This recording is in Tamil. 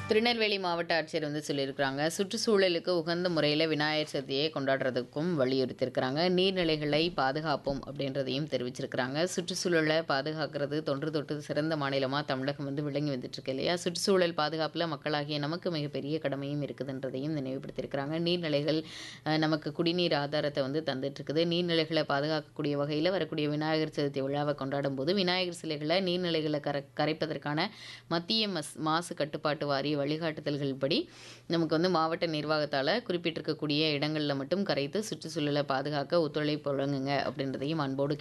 திருநெல்வேலி மாவட்ட ஆட்சியர் வந்து சொல்லியிருக்கிறாங்க சுற்றுச்சூழலுக்கு உகந்த முறையில் விநாயகர் சதுர்த்தியை கொண்டாடுறதுக்கும் வலியுறுத்தியிருக்கிறாங்க நீர்நிலைகளை பாதுகாப்போம் அப்படின்றதையும் தெரிவிச்சிருக்கிறாங்க சுற்றுச்சூழலை பாதுகாக்கிறது தொன்று தொட்டு சிறந்த மாநிலமாக தமிழகம் வந்து விளங்கி வந்துட்டுருக்கு இல்லையா சுற்றுச்சூழல் பாதுகாப்பில் மக்களாகிய நமக்கு மிகப்பெரிய கடமையும் இருக்குதுன்றதையும் நினைவுபடுத்தியிருக்கிறாங்க நீர்நிலைகள் அஹ், நமக்கு குடிநீர் ஆதாரத்தை வந்து தந்துட்டுருக்குது நீர்நிலைகளை பாதுகாக்கக்கூடிய வகையில் வரக்கூடிய விநாயகர் சதுர்த்தி விழாவை கொண்டாடும் போது விநாயகர் சிலைகளை நீர்நிலைகளை கர கரைப்பதற்கான மத்திய மஸ் மாசு கட்டுப்பாட்டு வாரிய வழிகாட்டுதல்கள் படி நமக்கு வந்து மாவட்ட நிர்வாகத்தால் குறிப்பிட்டிருக்கக்கூடிய இடங்களில் மட்டும் கரைத்து சுற்றுச்சூழலை பாதுகாக்க ஒத்துழைப்பு வழங்குங்க அப்படின்றதையும் அன்போடு